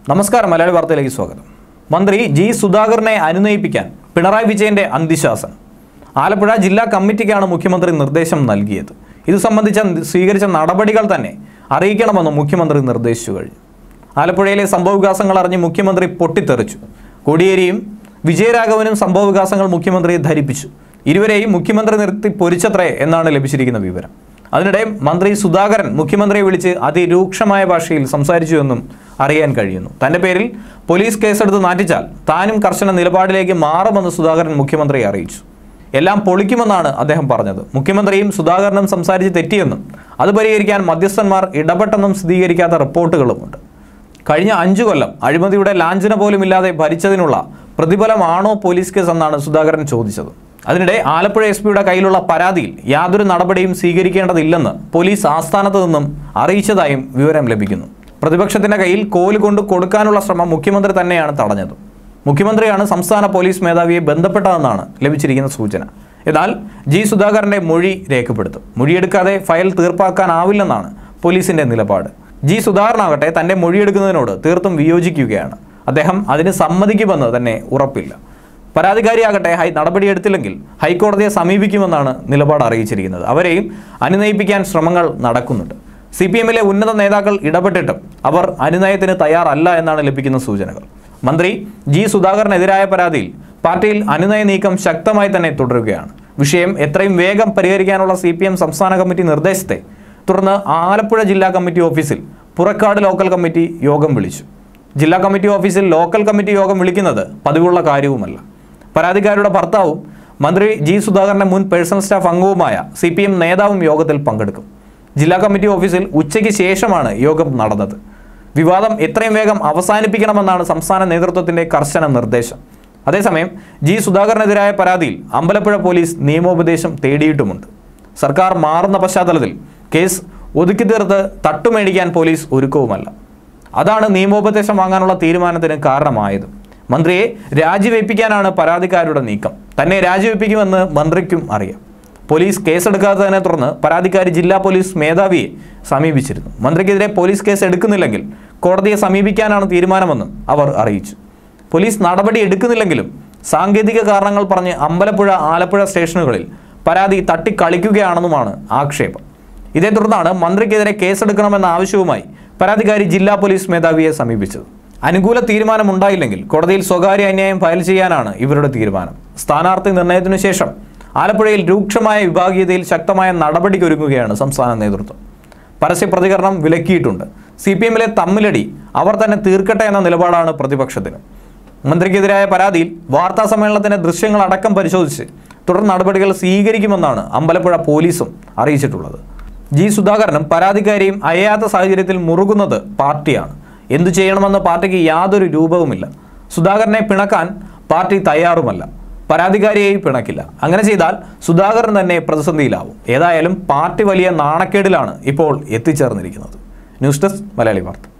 നമസ്കാരം മലയാളി വാർത്തയിലേക്ക് സ്വാഗതം മന്ത്രി ജി സുധാകരനെ അനുനയിപ്പിക്കാൻ പിണറായി വിജയന്റെ അന്ത്യശാസനം ആലപ്പുഴ ജില്ലാ കമ്മിറ്റിക്കാണ് മുഖ്യമന്ത്രി നിർദ്ദേശം നൽകിയത് ഇത് സംബന്ധിച്ച സ്വീകരിച്ച നടപടികൾ തന്നെ അറിയിക്കണമെന്ന് മുഖ്യമന്ത്രി നിർദ്ദേശിച്ചു കഴിഞ്ഞു ആലപ്പുഴയിലെ സംഭവവികാസങ്ങൾ അറിഞ്ഞ് മുഖ്യമന്ത്രി പൊട്ടിത്തെറിച്ചു കോടിയേരിയും വിജയരാഘവനും സംഭവവികാസങ്ങൾ മുഖ്യമന്ത്രിയെ ധരിപ്പിച്ചു ഇരുവരെയും മുഖ്യമന്ത്രി നിർത്തി പൊരിച്ചത്രേ എന്നാണ് ലഭിച്ചിരിക്കുന്ന വിവരം അതിനിടെ മന്ത്രി സുധാകരൻ മുഖ്യമന്ത്രിയെ വിളിച്ച് അതിരൂക്ഷമായ ഭാഷയിൽ സംസാരിച്ചു എന്നും അറിയാൻ കഴിയുന്നു തന്റെ പേരിൽ പോലീസ് കേസെടുത്ത് നാറ്റിച്ചാൽ താനും കർശന നിലപാടിലേക്ക് മാറുമെന്ന് സുധാകരൻ മുഖ്യമന്ത്രിയെ അറിയിച്ചു എല്ലാം പൊളിക്കുമെന്നാണ് അദ്ദേഹം പറഞ്ഞത് മുഖ്യമന്ത്രിയും സുധാകരനും സംസാരിച്ച് തെറ്റിയെന്നും അത് പരിഹരിക്കാൻ മധ്യസ്ഥന്മാർ ഇടപെട്ടെന്നും സ്ഥിരീകരിക്കാത്ത റിപ്പോർട്ടുകളുമുണ്ട് കഴിഞ്ഞ അഞ്ചു കൊല്ലം അഴിമതിയുടെ ലാഞ്ചന പോലും ഇല്ലാതെ ഭരിച്ചതിനുള്ള പ്രതിഫലമാണോ പോലീസ് കേസ് എന്നാണ് സുധാകരൻ ചോദിച്ചത് അതിനിടെ ആലപ്പുഴ എസ് പിയുടെ കയ്യിലുള്ള പരാതിയിൽ യാതൊരു നടപടിയും സ്വീകരിക്കേണ്ടതില്ലെന്ന് പോലീസ് ആസ്ഥാനത്ത് നിന്നും അറിയിച്ചതായും വിവരം ലഭിക്കുന്നു പ്രതിപക്ഷത്തിന്റെ കയ്യിൽ കോല് കൊണ്ട് കൊടുക്കാനുള്ള ശ്രമം മുഖ്യമന്ത്രി തന്നെയാണ് തടഞ്ഞത് മുഖ്യമന്ത്രിയാണ് സംസ്ഥാന പോലീസ് മേധാവിയെ ബന്ധപ്പെട്ടതെന്നാണ് ലഭിച്ചിരിക്കുന്ന സൂചന എന്നാൽ ജി സുധാകരന്റെ മൊഴി രേഖപ്പെടുത്തും മൊഴിയെടുക്കാതെ ഫയൽ തീർപ്പാക്കാനാവില്ലെന്നാണ് പോലീസിന്റെ നിലപാട് ജി സുധാകരനാകട്ടെ തന്റെ മൊഴിയെടുക്കുന്നതിനോട് തീർത്തും വിയോജിക്കുകയാണ് അദ്ദേഹം അതിന് സമ്മതിക്കുമെന്ന് തന്നെ ഉറപ്പില്ല പരാതിക്കാരിയാകട്ടെ ഹൈ നടപടിയെടുത്തില്ലെങ്കിൽ ഹൈക്കോടതിയെ സമീപിക്കുമെന്നാണ് നിലപാട് അറിയിച്ചിരിക്കുന്നത് അവരെയും അനുനയിപ്പിക്കാൻ ശ്രമങ്ങൾ നടക്കുന്നുണ്ട് സി പി എമ്മിലെ ഉന്നത നേതാക്കൾ ഇടപെട്ടിട്ടും അവർ അനുനയത്തിന് തയ്യാറല്ല എന്നാണ് ലഭിക്കുന്ന സൂചനകൾ മന്ത്രി ജി സുധാകരനെതിരായ പരാതിയിൽ പാർട്ടിയിൽ അനുനയ നീക്കം ശക്തമായി തന്നെ തുടരുകയാണ് വിഷയം എത്രയും വേഗം പരിഹരിക്കാനുള്ള സി പി എം സംസ്ഥാന കമ്മിറ്റി നിർദ്ദേശത്തെ തുടർന്ന് ആലപ്പുഴ ജില്ലാ കമ്മിറ്റി ഓഫീസിൽ പുറക്കാട് ലോക്കൽ കമ്മിറ്റി യോഗം വിളിച്ചു ജില്ലാ കമ്മിറ്റി ഓഫീസിൽ ലോക്കൽ കമ്മിറ്റി യോഗം വിളിക്കുന്നത് പതിവുള്ള കാര്യവുമല്ല പരാതിക്കാരുടെ ഭർത്താവും മന്ത്രി ജി സുധാകരന്റെ മുൻ പേഴ്സണൽ സ്റ്റാഫ് അംഗവുമായ സി പി എം നേതാവും യോഗത്തിൽ പങ്കെടുക്കും ജില്ലാ കമ്മിറ്റി ഓഫീസിൽ ഉച്ചയ്ക്ക് ശേഷമാണ് യോഗം നടന്നത് വിവാദം എത്രയും വേഗം അവസാനിപ്പിക്കണമെന്നാണ് സംസ്ഥാന നേതൃത്വത്തിന്റെ കർശന നിർദ്ദേശം അതേസമയം ജി സുധാകരനെതിരായ പരാതിയിൽ അമ്പലപ്പുഴ പോലീസ് നിയമോപദേശം തേടിയിട്ടുമുണ്ട് സർക്കാർ മാറുന്ന പശ്ചാത്തലത്തിൽ കേസ് ഒതുക്കി തീർത്ത് തട്ടുമേടിക്കാൻ പോലീസ് ഒരുക്കവുമല്ല അതാണ് നിയമോപദേശം വാങ്ങാനുള്ള തീരുമാനത്തിന് കാരണമായത് മന്ത്രിയെ രാജിവെപ്പിക്കാനാണ് പരാതിക്കാരുടെ നീക്കം തന്നെ രാജിവെപ്പിക്കുമെന്ന് മന്ത്രിക്കും അറിയാം പോലീസ് കേസെടുക്കാത്തതിനെ തുടർന്ന് പരാതിക്കാരി ജില്ലാ പോലീസ് മേധാവിയെ സമീപിച്ചിരുന്നു മന്ത്രിക്കെതിരെ പോലീസ് കേസ് എടുക്കുന്നില്ലെങ്കിൽ കോടതിയെ സമീപിക്കാനാണ് തീരുമാനമെന്നും അവർ അറിയിച്ചു പോലീസ് നടപടി എടുക്കുന്നില്ലെങ്കിലും സാങ്കേതിക കാരണങ്ങൾ പറഞ്ഞ് അമ്പലപ്പുഴ ആലപ്പുഴ സ്റ്റേഷനുകളിൽ പരാതി തട്ടിക്കളിക്കുകയാണെന്നുമാണ് ആക്ഷേപം ഇതേ തുടർന്നാണ് മന്ത്രിക്കെതിരെ കേസെടുക്കണമെന്ന ആവശ്യവുമായി പരാതിക്കാരി ജില്ലാ പോലീസ് മേധാവിയെ സമീപിച്ചത് അനുകൂല തീരുമാനമുണ്ടായില്ലെങ്കിൽ കോടതിയിൽ സ്വകാര്യ അന്യായം ഫയൽ ചെയ്യാനാണ് ഇവരുടെ തീരുമാനം സ്ഥാനാർത്ഥി നിർണയത്തിനു ശേഷം ആലപ്പുഴയിൽ രൂക്ഷമായ വിഭാഗീയതയിൽ ശക്തമായ നടപടിക്കൊരുങ്ങുകയാണ് സംസ്ഥാന നേതൃത്വം പരസ്യ പ്രതികരണം വിലക്കിയിട്ടുണ്ട് സി പി എമ്മിലെ തമ്മിലടി അവർ തന്നെ തീർക്കട്ടെ എന്ന നിലപാടാണ് പ്രതിപക്ഷത്തിന് മന്ത്രിക്കെതിരായ പരാതിയിൽ വാർത്താ സമ്മേളനത്തിന്റെ ദൃശ്യങ്ങൾ അടക്കം പരിശോധിച്ച് തുടർ നടപടികൾ സ്വീകരിക്കുമെന്നാണ് അമ്പലപ്പുഴ പോലീസും അറിയിച്ചിട്ടുള്ളത് ജി സുധാകരനും പരാതിക്കാരിയും അയയാത്ത സാഹചര്യത്തിൽ മുറുകുന്നത് പാർട്ടിയാണ് എന്തു ചെയ്യണമെന്ന് പാർട്ടിക്ക് യാതൊരു രൂപവുമില്ല സുധാകരനെ പിണക്കാൻ പാർട്ടി തയ്യാറുമല്ല പരാതിക്കാരിയെയും പിണക്കില്ല അങ്ങനെ ചെയ്താൽ സുധാകരൻ തന്നെ പ്രതിസന്ധിയിലാവും ഏതായാലും പാർട്ടി വലിയ നാണക്കേടിലാണ് ഇപ്പോൾ എത്തിച്ചേർന്നിരിക്കുന്നത് ന്യൂസ് ഡെസ്ക് മലയാളി വാർത്ത